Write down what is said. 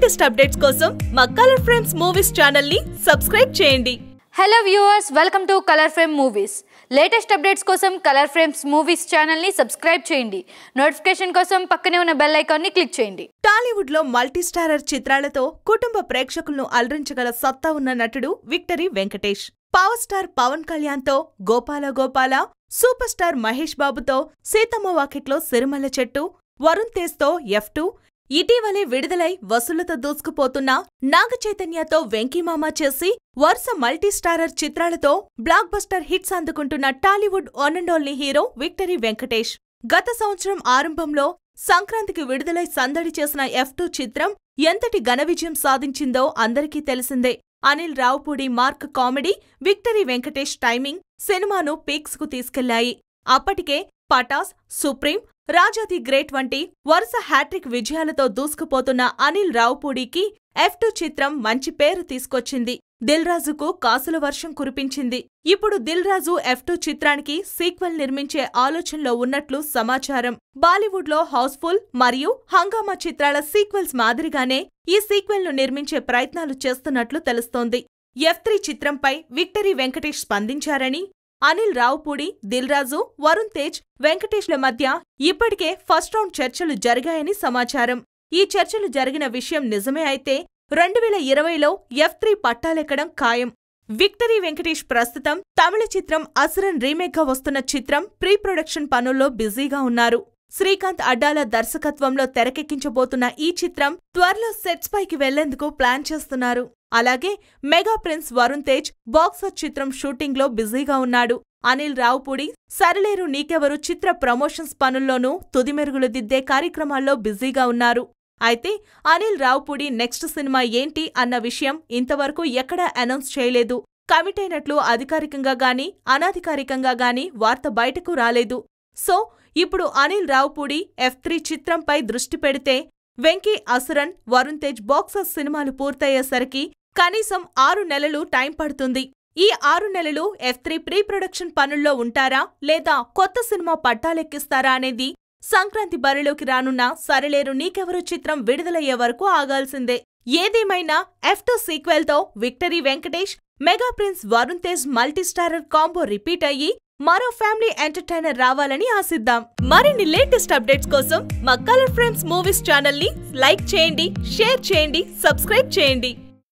latest updates కోసం మా Colour Frames Movies channel ని సబ్స్క్రైబ్ చేయండి hello viewers welcome to Colour Frame Movies latest updates కోసం Colour Frames Movies ఛానల్ని subscribe చేయండి నోటిఫికేషన్ కోసం పక్కనే ఉన్న బెల్ ఐకాన్ని క్లిక్ చేయండి టాలీవుడ్ లో మల్టీ స్టారర్ చిత్రాలతో కుటుంబ ప్రేక్షకులను అలరించగల సత్తా ఉన్న నటుడు Victory Venkatesh Power Star Pawan Kalyan తో గోపాల గోపాల సూపర్ స్టార్ మహేష్ బాబుతో సీతమ్మ వాకిట్లో సిరిమల్ల చెట్టు వరుణ్ తేజ్ తో ఎఫ్ టూ ఇటీవలే విడుదలై వసూళ్లతో దూసుకుపోతున్న నాగ చైతన్యతో వెంకీమామ చేసి వరుస మల్టీ స్టారర్ చిత్రాలతో బ్లాక్ బస్టర్ హిట్స్ అందుకుంటున్న Tollywood one and only hero Victory Venkatesh గత సంవత్సరం ఆరంభంలో సంక్రాంతికి విడుదలై సందడి చేసిన ఎఫ్ టూ చిత్రం ఎంతటి ఘన విజయం సాధించిందో అందరికీ తెలిసిందే Anil Ravipudi mark comedy Victory Venkatesh timing సినిమాను పీక్స్ కు తీసుకెళ్లాయి అప్పటికే Pataas Supreme Raja the great వంటి వరుస హ్యాట్రిక్ విజయాలతో దూసుకుపోతున్న అనిల్ రావుపూడికి ఎఫ్ టూ చిత్రం మంచి పేరు తీసుకొచ్చింది దిల్ రాజుకు కాసుల వర్షం కురిపించింది ఇప్పుడు దిల్ రాజు ఎఫ్ టూ చిత్రానికి సీక్వెల్ నిర్మించే ఆలోచనలో ఉన్నట్లు సమాచారం బాలీవుడ్ లో హౌస్ఫుల్ మరియు హంగామా చిత్రాల సీక్వెల్స్ మాదిరిగానే ఈ సీక్వెల్ ను నిర్మించే ప్రయత్నాలు చేస్తున్నట్లు తెలుస్తోంది ఎఫ్ త్రీ చిత్రంపై విక్టరీ వెంకటేష్ స్పందించారని అనిల్ రావుపూడి దిల్ రాజు వరుణ్ తేజ్ వెంకటేష్ల మధ్య ఇప్పటికే ఫస్ట్ రౌండ్ చర్చలు జరిగాయని సమాచారం ఈ చర్చలు జరిగిన విషయం నిజమే అయితే రెండు వేల ఇరవైలో ఎఫ్ త్రీ పట్టాలెక్కడం ఖాయం విక్టరీ వెంకటేష్ ప్రస్తుతం తమిళ చిత్రం అసురన్ రీమేక్గా వస్తున్న చిత్రం ప్రీ ప్రొడక్షన్ పనుల్లో బిజీగా ఉన్నారు శ్రీకాంత్ అడ్డాల దర్శకత్వంలో తెరకెక్కించబోతున్న ఈ చిత్రం త్వరలో సెట్స్ పైకి వెళ్లేందుకు ప్లాన్ చేస్తున్నారు అలాగే Mega Prince Varun Tej Boxer చిత్రం షూటింగ్లో బిజీగా ఉన్నాడు అనిల్ రావుపూడి సరలేరు నీకెవరు చిత్ర ప్రమోషన్స్ పనుల్లోనూ తుదిమెరుగులు దిద్దే కార్యక్రమాల్లో బిజీగా ఉన్నారు అయితే అనిల్ రావుపూడి నెక్స్ట్ సినిమా ఏంటి అన్న విషయం ఇంతవరకు ఎక్కడా అనౌన్స్ చేయలేదు కమిట్ అయినట్లు అధికారికంగా గాని అనధికారికంగా గాని వార్త బయటకు రాలేదు సో ఇప్పుడు అనిల్ రావుపూడి ఎఫ్ త్రీ చిత్రంపై దృష్టి పెడితే వెంకీ అసురన్ వరుణ్ తేజ్ బాక్సర్ సినిమాలు పూర్తయ్యేసరికి కనీసం ఆరు నెలలు టైం పడుతుంది ఈ ఆరు నెలలు ఎఫ్ త్రీ ప్రీ ప్రొడక్షన్ పనుల్లో ఉంటారా లేదా కొత్త సినిమా పట్టాలెక్కిస్తారా అనేది సంక్రాంతి బరిలోకి రానున్న సరలేరు నీకెవరు చిత్రం విడుదలయ్యే వరకు ఆగాల్సిందే ఏదేమైనా ఎఫ్ టూ సీక్వెల్ తో Victory Venkatesh Mega Prince Varun Tej multistarrer combo repeat అయ్యి మరో ఫ్యామిలీ ఎంటర్టైనర్ రావాలని ఆశిద్దాం మరిన్ని లేటెస్ట్ అప్డేట్స్ కోసం మా కలర్ ఫ్రేమ్స్ మూవీస్ ఛానల్ ని లైక్ చేయండి షేర్ చేయండి సబ్స్క్రైబ్ చేయండి